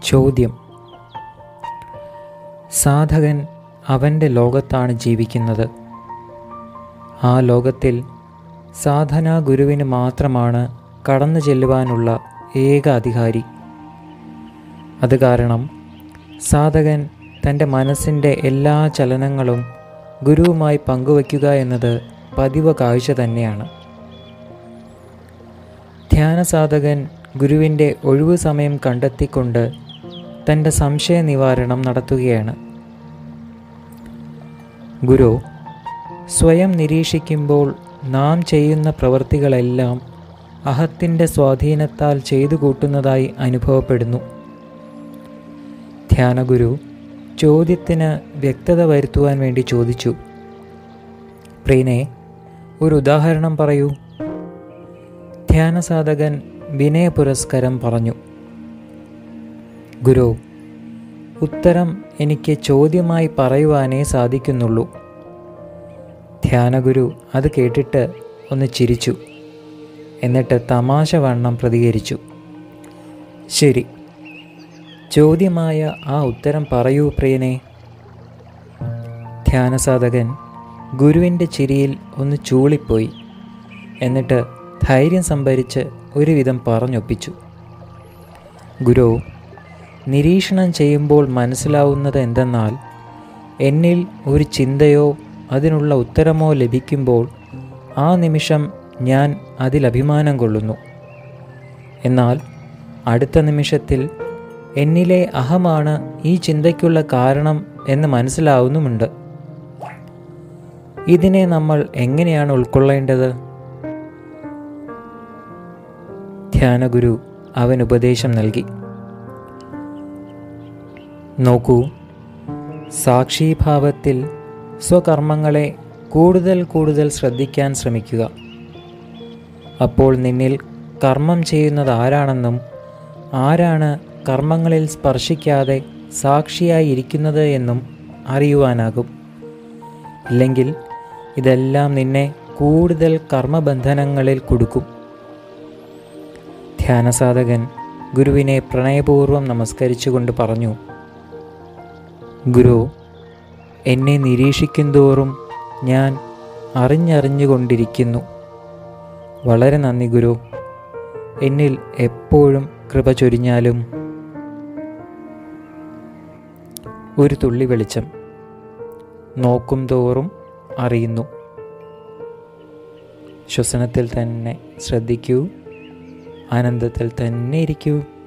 ചോദ്യം സാധകൻ അവൻ്റെ ലോകത്താണ് ജീവിക്കുന്നത് ആ ലോകത്തിൽ സാധനാ ഗുരുവിന് മാത്രമാണ് കടന്നു ചെല്ലുവാനുള്ള ഏക അധികാരി അത് കാരണം സാധകൻ തൻ്റെ മനസ്സിൻ്റെ എല്ലാ ചലനങ്ങളും ഗുരുവുമായി പങ്കുവയ്ക്കുക എന്നത് പതിവ് കാഴ്ച തന്നെയാണ് ധ്യാനസാധകൻ ഗുരുവിൻ്റെ ഒഴിവു സമയം കണ്ടെത്തിക്കൊണ്ട് തൻ്റെ സംശയ നിവാരണം നടത്തുകയാണ് ഗുരു സ്വയം നിരീക്ഷിക്കുമ്പോൾ നാം ചെയ്യുന്ന പ്രവൃത്തികളെല്ലാം അഹത്തിൻ്റെ സ്വാധീനത്താൽ ചെയ്തു കൂട്ടുന്നതായി അനുഭവപ്പെടുന്നു ധ്യാനഗുരു ചോദ്യത്തിന് വ്യക്തത വരുത്തുവാൻ വേണ്ടി ചോദിച്ചു പ്രീനെ ഒരു ഉദാഹരണം പറയൂ ധ്യാനസാധകൻ വിനയ പുരസ്കരം പറഞ്ഞു ഗുരു ഉത്തരം എനിക്ക് ചോദ്യമായി പറയുവാനേ സാധിക്കുന്നുള്ളൂ ധ്യാനഗുരു അത് കേട്ടിട്ട് ഒന്ന് ചിരിച്ചു എന്നിട്ട് തമാശ വണ്ണം പ്രതികരിച്ചു ശരി ചോദ്യമായ ആ ഉത്തരം പറയൂ പ്രിയനെ ധ്യാനസാധകൻ ഗുരുവിൻ്റെ ചിരിയിൽ ഒന്ന് ചൂളിപ്പോയി എന്നിട്ട് ധൈര്യം സംഭരിച്ച് ഒരുവിധം പറഞ്ഞൊപ്പിച്ചു ഗുരു നിരീക്ഷണം ചെയ്യുമ്പോൾ മനസ്സിലാവുന്നത് എന്തെന്നാൽ എന്നിൽ ഒരു ചിന്തയോ അതിനുള്ള ഉത്തരമോ ലഭിക്കുമ്പോൾ ആ നിമിഷം ഞാൻ അതിൽ അഭിമാനം കൊള്ളുന്നു എന്നാൽ അടുത്ത നിമിഷത്തിൽ എന്നിലെ അഹമാണ് ഈ ചിന്തയ്ക്കുള്ള കാരണം എന്ന് മനസ്സിലാവുന്നുമുണ്ട് ഇതിനെ നമ്മൾ എങ്ങനെയാണ് ഉൾക്കൊള്ളേണ്ടത് ധ്യാനഗുരു അവൻ ഉപദേശം നൽകി നോക്കൂ സാക്ഷീഭാവത്തിൽ സ്വകർമ്മങ്ങളെ കൂടുതൽ കൂടുതൽ ശ്രദ്ധിക്കാൻ ശ്രമിക്കുക അപ്പോൾ നിന്നിൽ കർമ്മം ചെയ്യുന്നത് ആരാണെന്നും ആരാണ് കർമ്മങ്ങളിൽ സ്പർശിക്കാതെ സാക്ഷിയായി ഇരിക്കുന്നത് എന്നും അറിയുവാനാകും ഇല്ലെങ്കിൽ ഇതെല്ലാം നിന്നെ കൂടുതൽ കർമ്മബന്ധനങ്ങളിൽ കൊടുക്കും ധ്യാനസാധകൻ ഗുരുവിനെ പ്രണയപൂർവ്വം നമസ്കരിച്ചുകൊണ്ട് പറഞ്ഞു ഗുരു എന്നെ നിരീക്ഷിക്കുന്തോറും ഞാൻ അറിഞ്ഞറിഞ്ഞുകൊണ്ടിരിക്കുന്നു വളരെ നന്ദി ഗുരു എന്നിൽ എപ്പോഴും കൃപ ചൊരിഞ്ഞാലും ഒരു തുള്ളി വെളിച്ചം നോക്കും തോറും അറിയുന്നു ശ്വസനത്തിൽ തന്നെ ശ്രദ്ധിക്കൂ ആനന്ദത്തിൽ തന്നെ ഇരിക്കൂ